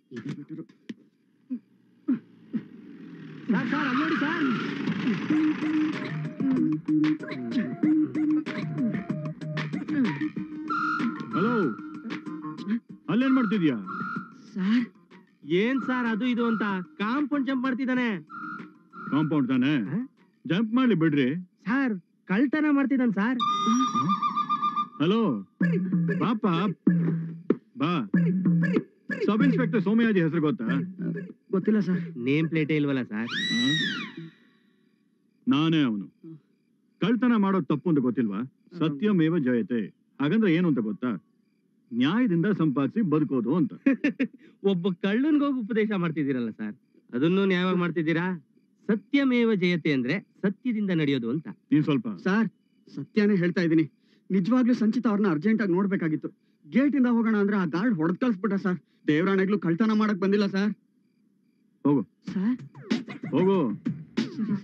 ಇದೇ better. Sir sir ಅಲ್ಲಿ ನೋಡಿ ಸರ್ ಹಲೋ ಅಲ್ಲೇನ್ ಮಾಡ್ತಿದ್ಯಾ ಸರ್ ಏನ್ ಸರ್ ಅದು ಇದು ಅಂತ ಕಾಂಪೌಂಡ್ ಜಂಪ್ ಮಾಡ್ತಿದ್ದಾನೆ ಕಾಂಪೌಂಡ್ ತಾನೆ ಹ? ಜಂಪ್ ಮಾಡ್ಲಿ ಬಿಡ್ರಿ ಸರ್ ಕಳ್ತನ ಮಾಡ್ತಿದ್ದಾನೆ ಸರ್ ಹಲೋ ಪಾಪ ಬಾ ಸಬ್ ಇನ್ಸ್ಪೆಕ್ಟರ್ ಸೋಮಯಾಜಿ ಹೆಸರು ಗೊತ್ತಾ ಗೊತ್ತಿಲ್ಲ ಸರ್ ನೇಮ್ ಪ್ಲೇಟೇ ಇಲ್ವಲ್ಲ ಸರ್ ಆ? ನಾನೇ ಅವನು ಕಳ್ತನ ಮಾಡೋದ್ ತಪ್ಪು ಅಂತ ಗೊತ್ತಿಲ್ವಾ ಸತ್ಯಮೇವ ಜಯತೆ ಹಾಗಂದ್ರೆ ಏನು ಅಂತ ಗೊತ್ತಾ ನ್ಯಾಯದಿಂದ ಸಂಪಾದಿಸಿ ಬದುಕೋದು ಅಂತ ಒಬ್ಬ ಕಳ್ಳನ್ಗೋಗಿ ಉಪದೇಶ ಮಾಡ್ತಿದ್ದೀರಲ್ಲ ಸರ್ ಅದನ್ನು ನ್ಯಾಯವಾಗಿ ಮಾಡ್ತಿದ್ದೀರಾ ಸತ್ಯಮೇವ ಜಯತೆ ಅಂದ್ರೆ ಸತ್ಯದಿಂದ ನಡೆಯೋದು ಅಂತ ನೀನ್ ಸ್ವಲ್ಪ ಸರ್ ಸತ್ಯನೇ ಹೇಳ್ತಾ ಇದ್ದೀನಿ ನಿಜವಾಗ್ಲೂ ಸಂಚಿತ ಅವ್ರನ್ನ ಅರ್ಜೆಂಟ್ ಆಗಿ ನೋಡ್ಬೇಕಾಗಿತ್ತು ಗೇಟ್ ಇಂದ ಹೋಗೋಣ ಅಂದ್ರೆ ಆ ಗಾರ್ಡ್ ಹೊಡೆದ್ ಕಳ್ಸ್ಬಿಟ್ಟ ಸರ್ ದೇವರಾಣೆಗ್ಲು ಕಳ್ತನ ಮಾಡಕ್ ಬಂದಿಲ್ಲ ಸರ್ ಹೋಗು. ಸರ್ ಹೋಗು ಸರಿ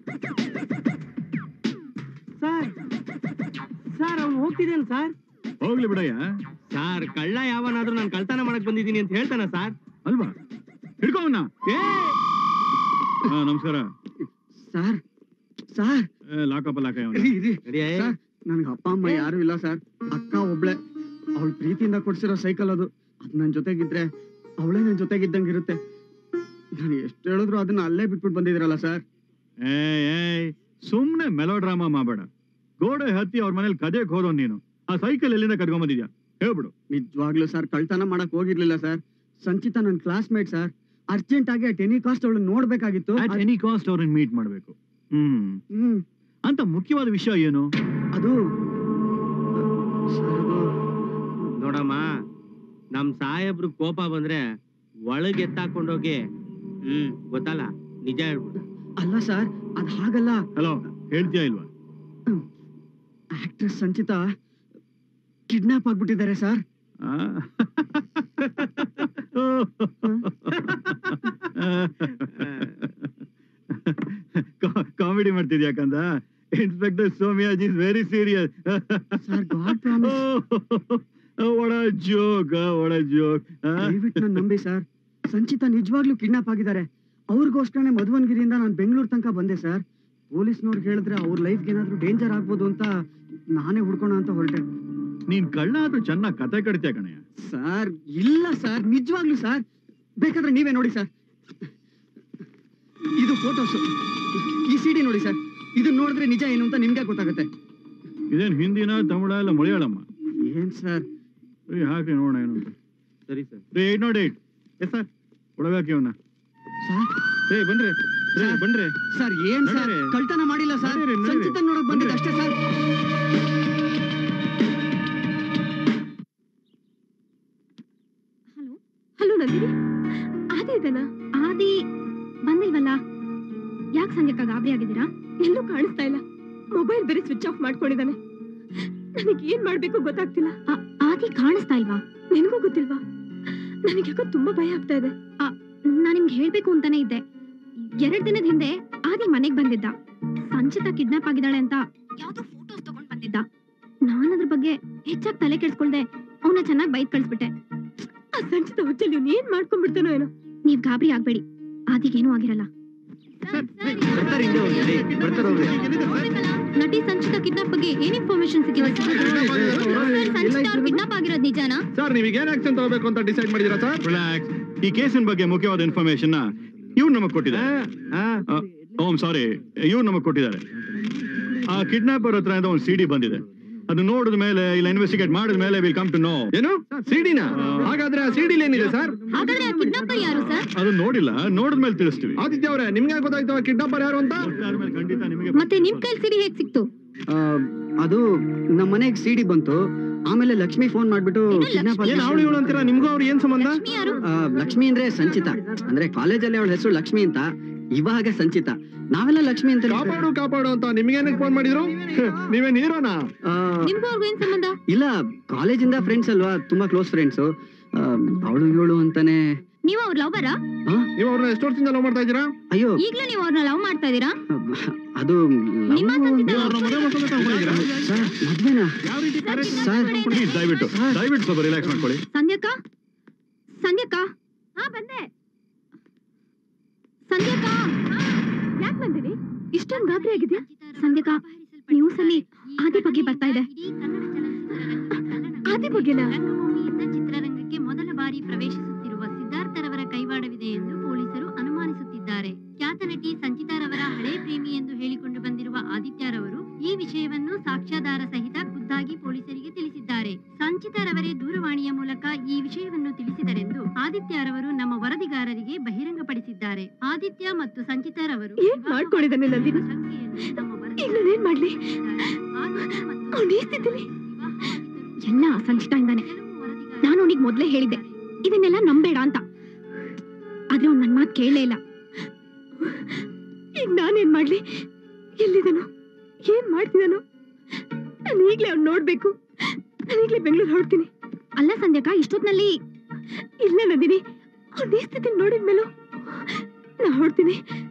ಸರ್ ಸರ್ ಸರ್ ಅವ್ನು ಹೋಗ್ತಿದ್ದೇನೆ ಸರ್ ಹೋಗ್ಲಿ ಬಿಡಯ್ಯ ಸರ್ ಕಳ್ಳ ಯಾವನಾದ್ರೂ ನಾನು ಕಳ್ತನ ಮಾಡಕ್ ಬಂದಿದ್ದೀನಿ ಅಂತ ಹೇಳ್ತಾನ ಸರ್ ಅಲ್ವಾ ಹಿಡ್ಕೋವನ್ನ ಏ ಹಾ ನಮಸ್ಕಾರ ಸರ್ ಸರ್ ಲಾಕಪ್ಪ ಲಾಕ ರೀ ರೀ ನಡಿಯೇ. ಸರ್ ನನ್ಗೆ ಅಪ್ಪ ಅಮ್ಮ ಯಾರು ಇಲ್ಲ ಸರ್ ಅಕ್ಕ ಒಬ್ಳೆ ಅವಳು ಪ್ರೀತಿಯಿಂದ ಕೊಡ್ಸಿರೋ ಸೈಕಲ್ ಅದು ಅದ್ ನನ್ ಜೊತೆಗಿದ್ರೆ ಅವಳೇ ನನ್ ಜೊತೆಗಿದ್ದಂಗಿರುತ್ತೆ ನಾನು ಎಷ್ಟು ಹೇಳಿದ್ರು ಅದನ್ನ ಅಲ್ಲೇ ಬಿಟ್ಬಿಟ್ಟು ಬಂದಿದ್ದೀರಲ್ಲ ಸರ್ ಏಯ್ ಏಯ್ ಸುಮ್ನೆ ಮೆಲೋ ಡ್ರಾಮಾ ಮಾಡಬೇಡ ಗೋಡೆ ಹತ್ತಿ ಅವ್ರ ಮನೇಲಿ ಕದೆಕ್ ಹೋದವ್ ನೀನು ಆ ಸೈಕಲ್ ಎಲ್ಲಿಂದ ಕಟ್ಕೊಂಡ್ ಬಂದಿದ್ಯಾ ಹೇಳ್ಬಿಡು ನಿಜವಾಗ್ಲೂ ಸರ್ ಕಳ್ತನ ಮಾಡಕ್ ಹೋಗಿರ್ಲಿಲ್ಲ ಸರ್ ಸಂಚಿತ ನನ್ನ ಕ್ಲಾಸ್ಮೇಟ್ ಸರ್ ಅರ್ಜೆಂಟ್ ಆಗಿ ಆ ಟೆನಿ ಕಾಸ್ಟ್ ಅವಳು ನೋಡ್ಬೇಕಾಗಿತ್ತು ಅಟ್ ಅದ್- ಎನಿ ಕಾಸ್ಟ್ ಅವ್ರನ್ನ ಮೀಟ್ ಮಾಡ್ಬೇಕು ಹ್ಮ್ ಹ್ಮ್ ಅಂತ ಮುಖ್ಯವಾದ ವಿಷಯ ಏನು ಅದು ಸರ್ ಅದು ನೋಡಮ್ಮ ನಮ್ ಸಾಹೇಬ್ರು ಕೋಪ ಬಂದ್ರೆ ಒಳಗೆ ಎತ್ತಾಕೊಂಡೋಗಿ ಹ್ಮ್ ಗೊತ್ತಲ್ಲ ನಿಜ ಹೇಳ್ಬಿಡು ಅಲ್ಲ ಸರ್ ಅದ್ ಹಾಗಲ್ಲ ಹಲೋ ಹೇಳ್ತೀಯಾ ಇಲ್ವಾ ಆಕ್ಟ್ರೆಸ್ ಸಂಚಿತಾ ಕಿಡ್ನಾಪ್ ಆಗ್ಬಿಟ್ಟಿದ್ದಾರೆ ಸರ್ ಆ? ಕಾಮಿಡಿ ಮಾಡ್ತಿದ್ಯಾ ಕಂದ inspector Somayaji is very serious sir god promise ಒಡ ಜೋಕ್ ಒಡ ಜೋಕ್ ದಯವಿಟ್ಟು ನನ್ನ ನಂಬಿ ಸರ್ ಸಂಚಿತಾ ನಿಜವಾಗ್ಲೂ ಕಿಡ್ನಾಪ್ ಆಗಿದ್ದಾರೆ ಅವ್ರಿಗೋಸ್ಕರನೇ ಮಧುವನ್ಗಿರಿಯಿಂದ ನಾನು ಬೆಂಗಳೂರು ತನಕ ಬಂದೆ ಸರ್ ಪೊಲೀಸ್ನವ್ರಿಗೆ ಹೇಳಿದ್ರೆ ಅವ್ರ ಲೈಫ್ಗೆ ಏನಾದ್ರೂ ಡೇಂಜರ್ ಆಗ್ಬೋದು ಅಂತ ನಾನೇ ಹುಡ್ಕೋಣ ಅಂತ ಹೊರಟೆ ನೀನ್ ಕಳ್ಳ ಆದ್ರೂ ಚೆನ್ನಾಗ್ ಕತೆ ಕಡಿತೀಯ ಕಣಯ್ಯ ಸರ್ ಇಲ್ಲ ಸರ್ ನಿಜವಾಗ್ಲೂ ಸರ್ ಬೇಕಾದ್ರೆ ನೀವೇ ನೋಡಿ ಸರ್ ಇದು ಫೋಟೋಸ್ ಈ ಸಿಡಿ ನೋಡಿ ಸರ್ ಇದು ನೋಡಿದ್ರೆ ನಿಜ ಏನು ಅಂತ ನಿಮ್ಗೆ ಗೊತ್ತಾಗುತ್ತೆ ಇದೇನ್ ಹಿಂದಿನ ತಮಿಳ ಇಲ್ಲ ಮಲಯಾಳಮ್ಮ ಏನ್ ಸರ್ ಏ, ಹಾಕಿ ನೋಡೋಣ ಏನು ಅಂತ ಸರಿ ಸರ್ ರೀ eight not eight S sir ಕೊಡಬೇಕು ಇವನ್ನ ಸರ್ ಏ ಬನ್ರಿ ರೀ ಸರ್. ಬನ್ರಿ ಸರ್ ಏನ್ ಸರ್ ನಡೀರಿ. ಕಳ್ತನ ಮಾಡಿಲ್ಲ ಸರ್ ನಡೀರಿ, ನಡೀರಿ. ಸಂಚಿತ ನೋಡಕ್ ಬಂದಿದ್ದು ಅಷ್ಟೇ ಸರ್ ಹಲೋ ಹಲೋ ನಂದಿನಿ ಆದಿ ಇದನಾ ಆದಿ ಬಂದಿಲ್ವಲ್ಲ ಯಾಕೆ ಸಂಜೆಕ ಗಾಬರಿ ಆಗಿದ್ದೀರಾ ಎಲ್ಲೂ ಕಾಣಿಸ್ತಾ ಇಲ್ಲ ಮೊಬೈಲ್ ಬೇರೆ ಸ್ವಿಚ್ ಆಫ್ ಮಾಡ್ಕೊಂಡಿದ್ದಾನೆ ನನಗೆ ಏನ್ ಮಾಡ್ಬೇಕು ಗೊತ್ತಾಗ್ತಿಲ್ಲ ಆದಿ ಕಾಣಿಸ್ತಾ ಇಲ್ವಾ ನಿನಗೂ ಗೊತ್ತಿಲ್ವಾ ನನಗೆ ಯಾಕೋ ತುಂಬಾ ಭಯ ಆಗ್ತಾ ಇದೆ ನಾನು ನಿಮ್ಗೆ ಹೇಳ್ಬೇಕು ಅಂತಾನೆ ಇದ್ದೆ ಎರಡ್ ದಿನದ ಹಿಂದೆ ಆದಿ ಮನೆಗ್ ಬಂದಿದ್ದ ಸಂಚಿತ ಕಿಡ್ನಾಪ್ ಆಗಿದ್ದಾಳೆ ಅಂತ ಯಾವ್ದೋ ಫೋಟೋಸ್ ತಗೊಂಡ್ ಬಂದಿದ್ದ ನಾನು ಅದ್ರ ಬಗ್ಗೆ ಹೆಚ್ಚಾಗಿ ತಲೆ ಕೆಡ್ಸ್ಕೊಳ್ದೆ ಅವನ ಚೆನ್ನಾಗಿ ಬೈಕ್ ಕಳ್ಸ್ಬಿಟ್ಟೆ ಆ ಸಂಚಿತ ಹುಚ್ಚಲ್ಲಿ ಇವ್ನು ಏನ್ ಮಾಡ್ಕೊಂಡ್ಬಿಡ್ತಾನೋ ಏನೋ ನೀವ್ ಗಾಬರಿ ಆಗ್ಬೇಡಿ ಆದಿಗೇನೂ ಆಗಿರಲ್ಲ ನಟಿ ಸಂಚಿತ ಕಿಡ್ನಾಪ್ ಬಗ್ಗೆ ಏನ್ ಇನ್ಫಾರ್ಮೇಶನ್ ಸಿಕ್ಕಿದೆ ಸಂಚಿತ ಅವ್ರ ಕಿಡ್ನಾಪ್ ಆಗಿರೋದ್ ನಿಜಾನಾ ಸರ್ ನೀವೀಗ ಏನ್ ಆಕ್ಷನ್ ತಗೋಬೇಕು ಅಂತ ಡಿಸೈಡ್ ಮಾಡಿದಿರಾ ಸರ್ ರಿಲ್ಯಾಕ್ಸ್ ಈ ಕೇಸಿನ ಬಗ್ಗೆ ಮುಖ್ಯವಾದ ಇನ್ಫಾರ್ಮೇಶನ್ ಇವ್ರು ನಮಗ್ ಕೊಟ್ಟಿದ್ದಾರೆ ಓಂ ಸಾರಿ ಇವ್ರು ನಮಗ್ ಕೊಟ್ಟಿದ್ದಾರೆ ಆ ಕಿಡ್ನಾಪರ್ ಹತ್ರ ಇಂದ ಒಂದು ಸಿಡಿ ಬಂದಿದೆ ಅದು ನೋಡಿದ ಮೇಲೆ ಇಲ್ಲ ಇನ್ವೆಸ್ಟಿಗೇಟ್ ಮಾಡಿದ ಮೇಲೆ ವಿಲ್ ಕಮ್ ಟು ನೋ ಏನು ಸಿಡಿನ ಹಾಗಾದ್ರೆ ಆ ಸಿಡಿಲಿ ಏನಿದೆ ಸರ್ ಹಾಗಾದ್ರೆ ಆ ಕಿಡ್ನಾಪರ್ ಯಾರು ಸರ್ ಅದು ನೋಡಿಲ್ಲ ನೋಡಿದ ಮೇಲೆ ತಿಳಿಸ್ತೀವಿ ಆದಿತ್ಯ ಅವರೇ ನಿಮ್ಗೆ ಯಾಕೆ ಗೊತ್ತಾಯ್ತು ಕಿಡ್ನಾಪರ್ ಯಾರು ಅಂತ ಆದ್ಮೇಲೆ ಖಂಡಿತ ನಿಮಗೆ ಮತ್ತೆ ನಿಮ್ ಕೈಲಿ ಸಿಡಿ ಹೇಗ್ ಸಿಕ್ತು ಆ, ಅದು ನಮ್ಮ ಮನೆಗೆ ಸಿಡಿ ಬಂತು ಆಮೇಲೆ ಲಕ್ಷ್ಮಿ ಫೋನ್ ಮಾಡ್ಬಿಟ್ಟು ಏನು ಕಿಡ್ನಾಪ್ ಲಕ್ಷ್ಮಿ? ಏನ್ ಅವಳು ಇವಳು ಅಂತೀರಾ ನಿಮ್ಗೂ ಅವ್ರು ಏನ್ ಸಂಬಂಧ ಲಕ್ಷ್ಮಿ ಯಾರು ಲಕ್ಷ್ಮಿ ಅಂದ್ರೆ ಸಂಚಿತ ಅಂದ್ರೆ ಕಾಲೇಜಲ್ಲಿ ಅವಳ ಹೆಸರು ಲಕ್ಷ್ಮಿ ಅಂತ ಇವಾಗ ಸಂಚಿತ ನಾವೆಲ್ಲ ಲಕ್ಷ್ಮಿ ಅಂತ ಕಾಪಾಡು ಕಾಪಾಡು ಅಂತ ನಿಮ್ಗೇನಕ್ಕೆ ಫೋನ್ ಮಾಡಿದ್ರು ನೀವೇನ್ ಹೀರೋನಾ ಆ, ನಿಮ್ಗೂ ಅವ್ರಿಗೂ ಏನ್ ಸಂಬಂಧ ಇಲ್ಲ ಕಾಲೇಜಿಂದ ಫ್ರೆಂಡ್ಸ್ ಅಲ್ವಾ ತುಂಬಾ ಕ್ಲೋಸ್ ಫ್ರೆಂಡ್ಸ್ ಅವಳು ಇವಳು ಅಂತಾನೆ ನೀವು ಅವ್ರ ಲವರಾ ನೀವು ಅವ್ರನ್ನ ಎಷ್ಟು ವರ್ಷದಿಂದ ಲವ್ ಮಾಡ್ತಾ ಇದ್ದೀರಾ ಅಯ್ಯೋ ಈಗ್ಲೂ ನೀವು ಅವ್ರನ್ನ ಲವ್ ಮಾಡ್ತಾ ಇದೀರಾ ಅದು ನಿಮ್ಮ love- ಸಂಚಿತ ನೀವು ಅವ್ರನ್ನ ಮದುವೆ ಮಾಡ್ಕೊಂಡು ತಗೊಂಡಿದ್ದೀರಾ ಸರ್ ಮದ್ವೆನಾ ಯಾವ ರೀತಿ ಸರ್ ಪ್ಲೀಸ್ ದಯವಿಟ್ಟು ದಯವಿಟ್ಟು ಸ್ವಲ್ಪ ರಿಲ್ಯಾಕ್ಸ್ ಮಾಡ್ಕೊಳ್ಳಿ ಸಂಧ್ಯಕ್ಕ ಸಂಧ್ಯಕ್ಕ ಹಾ ಬಂದೆ ಸಂಧ್ಯಕ ಯಾಕೆ ಬಂದಿರಿ ಇಷ್ಟೊಂದು ಗಾಬರಿ ಆಗಿದ್ಯಾ ಸಂಧ್ಯಕ ನ್ಯೂಸ್ ಅಲ್ಲಿ ಆದಿ ಬಗ್ಗೆ ಬರ್ತಾ ಇದೆ ಆದಿ ಬಗ್ಗೆನಾ ರಂಗಭೂಮಿಯಿಂದ ಚಿತ್ರರಂಗಕ್ಕೆ ಮೊದಲ ಬಾರಿ ಪ್ರವೇಶಿಸುತ್ತಿರುವ ಸಿದ್ಧಾರ್ಥರವರ ಕೈವಾಡವಿದೆ ಎಂದು ಪೊಲೀಸರು ಅನುಮಾನಿಸುತ್ತಿದ್ದಾರೆ ಖ್ಯಾತ ನಟಿ ಸಂಚಿತಾರವರ ಹಳೆ ಪ್ರೇಮಿ ಎಂದು ಹೇಳಿಕೊಂಡು ಬಂದಿರುವ ಆದಿತ್ಯರವರು ಈ ವಿಷಯವನ್ನು ಸಾಕ್ಷ್ಯಾಧಾರ ಸಹಿತ ಖುದ್ದಾಗಿ ಪೊಲೀಸರಿಗೆ ತಿಳಿಸಿದ್ದಾರೆ ಸಂಚಿತಾರವರೇ ದೂರವಾಣಿಯ ಮೂಲಕ ಈ ವಿಷಯವನ್ನು ತಿಳಿಸಿದರೆಂದು ಆದಿತ್ಯರವರು ನಮ್ಮ ವರದಿಗಾರರಿಗೆ ಬಹಿರಂಗಪಡಿಸಿದ್ದಾರೆ ಆದಿತ್ಯ ಮತ್ತು ಸಂಚಿತಾರವರು ಏನ್ ಮಾಡ್ಕೊಂಡಿದ್ದಾನೆ ನಂದಿನಿ ಶಂಕೆಯನ್ನು ನಮ್ಮ ಈಗ ನಾನೇನ್ ಮಾಡ್ಲಿ ಆದಿತ್ಯ ಮತ್ತು ಅವ್ನ್ ಈ ಸ್ಥಿತಿಲಿ ವಿವಾಹವಾಗಿದ್ದರೂ ಎಲ್ಲ ಸಂಚಿತಾಯಿಂದಾನೆ ನಾನು ಅವನಿಗೆ ಮೊದ್ಲೇ ಹೇಳಿದ್ದೆ ಇದನ್ನೆಲ್ಲ ನಂಬೇಡ ಅಂತ ಆದ್ರೆ ಅವ್ನು ನನ್ನ ಮಾತು ಕೇಳಲೇ ಇಲ್ಲ ಈಗ ನಾನೇನ್ ಮಾಡ್ಲಿ ಎಲ್ಲಿದನು ಏನ್ ಮಾಡ್ತಿದ್ದಾನು ನಾನು ಈಗ್ಲೇ ಅವ್ನು ನೋಡ್ಬೇಕು ನಾನು ಈಗ್ಲೇ ಬೆಂಗಳೂರು ಹೊರಡ್ತೀನಿ ಅಲ್ಲ ಸಂಧ್ಯಾಕ ಇಷ್ಟೊತ್ನಲ್ಲಿ ಇಲ್ಲ ನಂದಿನಿ ಅವ್ನ ಈ ಸ್ಥಿತಿ ನೋಡಿದ್ಮೇಲೂ ನಾ ಹೊರಡ್ತೀನಿ